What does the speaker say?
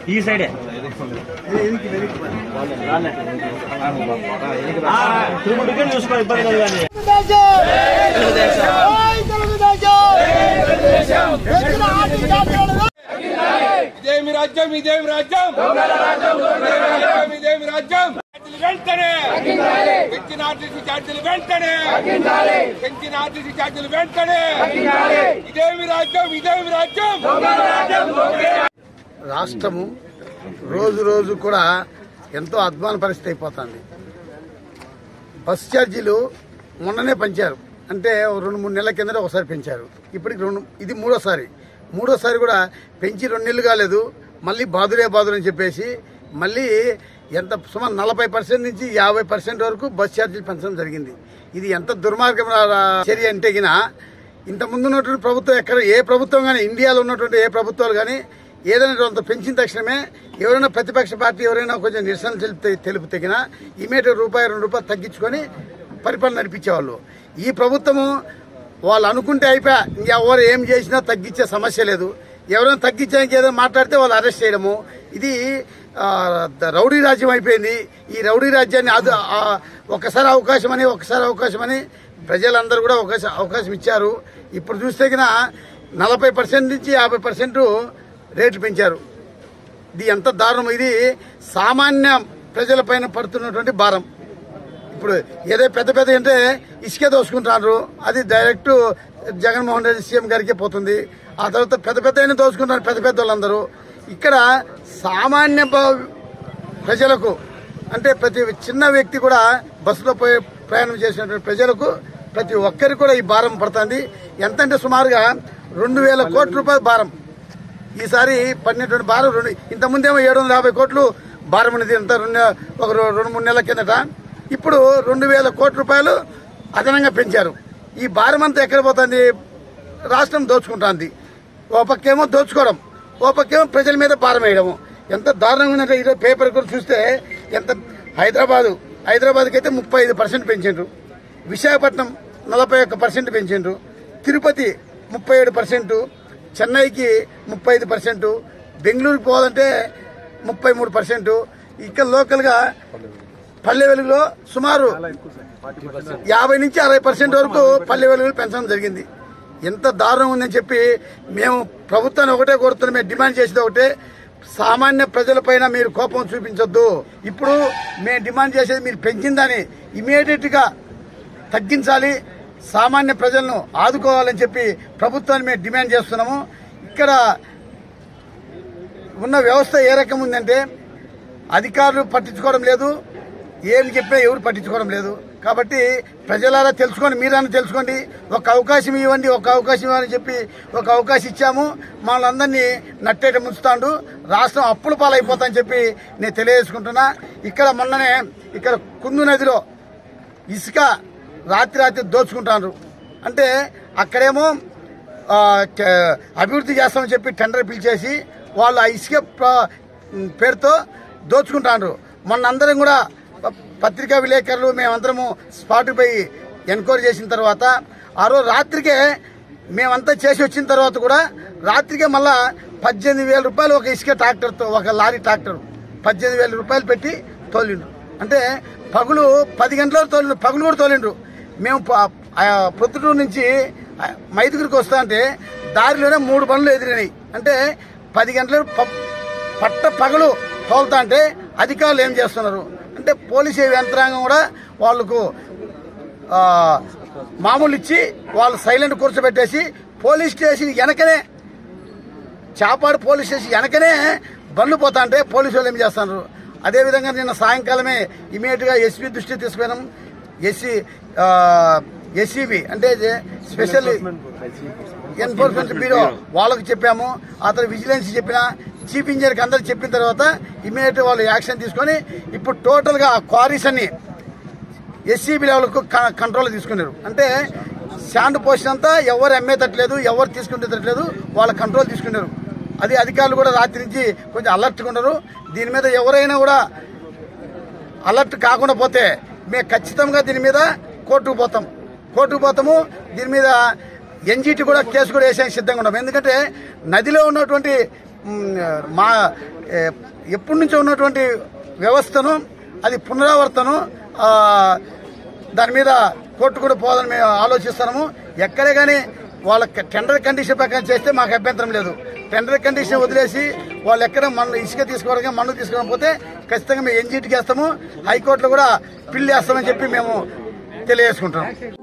ఈ సైడే తిరుగుడికే చూసుకో ఇబ్బంది లేదు కానీ ఇదేమి రాజ్యం ఇదేమి రాజ్యం రాజ్యం ఇదేమి రాజ్యం ఛార్జీలు వెంటనే పెంచిన ఆర్టీసీ ఛార్జీలు వెంటనే పెంచిన ఆర్టీసీ ఛార్జీలు వెంటనే ఇదేమి రాజ్యం ఇదేమి రాజ్యం రాష్ట్రము రోజు రోజు కూడా ఎంతో అధ్వాన పరిస్థితి అయిపోతుంది బస్ ఛార్జీలు మొన్ననే పెంచారు అంటే ఓ రెండు మూడు నెలల కిందట ఒకసారి పెంచారు ఇప్పటికి రెండు ఇది మూడోసారి మూడోసారి కూడా పెంచి రెండు నెలలు కాలేదు మళ్ళీ బాదురే బాదురు అని చెప్పేసి మళ్ళీ ఎంత సుమారు నలభై పర్సెంట్ నుంచి యాభై పర్సెంట్ వరకు బస్ ఛార్జీలు పెంచడం జరిగింది ఇది ఎంత దుర్మార్గం చర్య అంటే గిన ఇంత ముందు ఉన్నటువంటి ప్రభుత్వం ఎక్కడ ఏ ప్రభుత్వం కానీ ఇండియాలో ఉన్నటువంటి ఏ ప్రభుత్వాలు కానీ ఏదైనా కొంత పెంచిన తక్షణమే ఎవరైనా ప్రతిపక్ష పార్టీ ఎవరైనా కొంచెం నిరసన తెలిపితే తెలుపు తగిన ఇమీడియట్ రూపాయి రెండు రూపాయలు తగ్గించుకొని పరిపాలన నడిపించేవాళ్ళు ఈ ప్రభుత్వము వాళ్ళు అనుకుంటే అయిపోయా ఎవరు ఏం చేసినా తగ్గించే సమస్య లేదు ఎవరైనా తగ్గించడానికి ఏదో మాట్లాడితే వాళ్ళు అరెస్ట్ చేయడము ఇది ఆ, ద- రౌడీ రాజ్యం అయిపోయింది ఈ రౌడీ రాజ్యాన్ని అది ఆ, ఒకసారి అవకాశం అని ఒకసారి అవకాశం అని ప్రజలందరూ కూడా అవకాశం అవకాశం ఇచ్చారు ఇప్పుడు చూస్తే గిన నలభై పర్సెంట్ నుంచి యాభై పర్సెంట్ రేట్లు పెంచారు ఇది ఎంత దారుణం ఇది సామాన్య ప్రజలపైన పడుతున్నటువంటి భారం ఇప్పుడు ఏదో పెద్ద పెద్ద అంటే ఇసుకే దోసుకుంటారు అది డైరెక్ట్ జగన్మోహన్ రెడ్డి సీఎం గారికే పోతుంది ఆ తర్వాత పెద్ద పెద్ద దోసుకుంటారు పెద్ద పెద్ద వాళ్ళందరూ ఇక్కడ సామాన్య ప- ప్రజలకు అంటే ప్రతి చిన్న వ్యక్తి కూడా బస్సులో పోయి ప్రయాణం చేసినటువంటి ప్రజలకు ప్రతి ఒక్కరికి కూడా ఈ భారం పడుతుంది ఎంతంటే సుమారుగా రెండు వేల కోట్ల రూపాయల భారం ఈసారి పడినటువంటి భారం రెండు ఇంతకుముందేమో ఏడు వందల యాభై కోట్లు భారం ఉన్నది ఇంత రెండు ఒక రో- రెండు మూడు నెలల కిందట ఇప్పుడు రెండు వేల కోట్ల రూపాయలు అదనంగా పెంచారు ఈ భారం అంతా ఎక్కడ పోతుంది రాష్ట్రం దోచుకుంటుంది ఓ పక్కేమో దోచుకోవడం ఓ పక్కేమో ప్రజల మీద భారం వేయడము ఎంత దారుణంగా ఉందంటే ఈరోజు పేపర్ కూడా చూస్తే ఎంత హైదరాబాదు హైదరాబాద్కి అయితే ముప్పై ఐదు పర్సెంట్ పెంచారు విశాఖపట్నం నలభై ఒక్క పర్సెంట్ పెంచిండ్రు తిరుపతి ముప్పై ఏడు పర్సెంట్ చెన్నైకి ముప్పై ఐదు పర్సెంట్ బెంగళూరుకి పోవాలంటే ముప్పై మూడు పర్సెంట్ ఇక్కడ లోకల్గా పల్లె వెలుగులో సుమారు యాభై నుంచి అరవై పర్సెంట్ వరకు పల్లె వెలుగులు పెంచడం జరిగింది ఎంత దారుణం ఉందని చెప్పి మేము ప్రభుత్వాన్ని ఒకటే కోరుతున్నాం మేము డిమాండ్ చేసేది ఒకటే సామాన్య ప్రజలపైన మీరు కోపం చూపించొద్దు ఇప్పుడు మేము డిమాండ్ చేసేది మీరు పెంచిందని ఇమీడియట్ గా తగ్గించాలి సామాన్య ప్రజలను ఆదుకోవాలని చెప్పి ప్రభుత్వాన్ని మేము డిమాండ్ చేస్తున్నాము ఇక్కడ ఉన్న వ్యవస్థ ఏ రకం ఉందంటే అధికారులు పట్టించుకోవడం లేదు ఏం చెప్పినా ఎవరు పట్టించుకోవడం లేదు కాబట్టి ప్రజలారా తెలుసుకోండి మీరన్నా తెలుసుకోండి ఒక అవకాశం ఇవ్వండి ఒక అవకాశం ఇవ్వని చెప్పి ఒక అవకాశం ఇచ్చాము మమ్మల్ని అందరినీ నట్టేట ముంచుతాండు రాష్ట్రం అప్పుల పాలైపోతాని చెప్పి నేను తెలియజేసుకుంటున్నా ఇక్కడ మొన్ననే ఇక్కడ కుందు నదిలో ఇసుక రాత్రి రాత్రి దోచుకుంటారు అంటే అక్కడేమో ఆ, క- అభివృద్ధి చేస్తామని చెప్పి టెండర్ పిలిచేసి వాళ్ళు ఆ ఇసుక ప్ర- పేరుతో దోచుకుంటారు మొన్న అందరం కూడా ప- పత్రికా విలేకరులు మేమందరము స్పాట్కి పోయి ఎన్క్వైరీ చేసిన తర్వాత ఆ రోజు రాత్రికే మేమంతా చేసి వచ్చిన తర్వాత కూడా రాత్రికే మళ్ళా పద్దెనిమిది వేల రూపాయలు ఒక ఇసుక ట్రాక్టర్తో ఒక లారీ ట్రాక్టర్ పద్దెనిమిది వేల రూపాయలు పెట్టి తోలిండ్రు అంటే పగులు పది గంటలకు తోలిండ్రు పగులు కూడా తోలిండ్రు మేము ప- ఆ ప్రొద్దుటూరు నుంచి ఆ మైదుగురికి వస్తా అంటే దారిలోనే మూడు బండ్లు ఎదిరినాయి అంటే పది గంటలకు ప- పట్ట పగలు తోలుతా అంటే అధికారులు ఏం చేస్తున్నారు అంటే పోలీసు యంత్రాంగం కూడా వాళ్ళకు ఆ, మామూలు ఇచ్చి వాళ్ళు సైలెంట్ కూర్చోబెట్టేసి పోలీస్ స్టేషన్ వెనకనే చాపాడు పోలీస్ స్టేషన్ వెనకనే బండ్లు పోతా అంటే పోలీసు వాళ్ళు ఏం చేస్తున్నారు అదేవిధంగా నిన్న సాయంకాలమే ఇమీడియట్ గా ఎస్పీ దృష్టి తీసుకుపోయినాం ఎస్సీ ఎస్సీబీ అంటే ఇది స్పెషల్ ఎన్ఫోర్స్మెంట్ బ్యూరో వాళ్ళకి చెప్పాము ఆ తర్వాత విజిలెన్స్ చెప్పిన చీఫ్ ఇంజనీర్కి అందరికి చెప్పిన తర్వాత ఇమీడియట్ వాళ్ళు యాక్షన్ తీసుకొని ఇప్పుడు టోటల్ గా క్వారీస్ అన్ని ఎస్సీబీ లెవెల్కు క- కంట్రోల్ తీసుకున్నారు అంటే శాండ్ పోషన్ అంతా ఎవరు అమ్మేటట్లేదు ఎవరు తీసుకునేటట్లేదు వాళ్ళ కంట్రోల్ తీసుకున్నారు అది అధికారులు కూడా రాత్రి నుంచి కొంచెం అలర్ట్గా ఉన్నారు దీని మీద ఎవరైనా కూడా అలర్ట్ కాకుండా పోతే మేము ఖచ్చితంగా దీని మీద కోర్టుకు పోతాం కోర్టుకు పోతాము దీని మీద ఎన్జిటి కూడా కేసు కూడా వేసేందుకు సిద్ధంగా ఉన్నాం ఎందుకంటే నదిలో ఉన్నటువంటి మ్, మా ఏ, ఎప్పటి నుంచో ఉన్నటువంటి వ్యవస్థను అది పునరావర్తనం ఆ, దాని మీద కోర్టు కూడా పోదని మేము ఆలోచిస్తున్నాము ఎక్కడే కానీ వాళ్ళ టెండర్ కండిషన్ ప్రకారం చేస్తే మాకు అభ్యంతరం లేదు టెండర్ కండిషన్ వదిలేసి వాళ్ళు ఎక్కడ మన ఇసుక తీసుకోవడానికి మన్ను తీసుకోకపోతే ఖచ్చితంగా మేము ఎన్జీటీకి వేస్తాము హైకోర్టులో కూడా పిల్లి వేస్తామని చెప్పి మేము తెలియజేసుకుంటున్నాం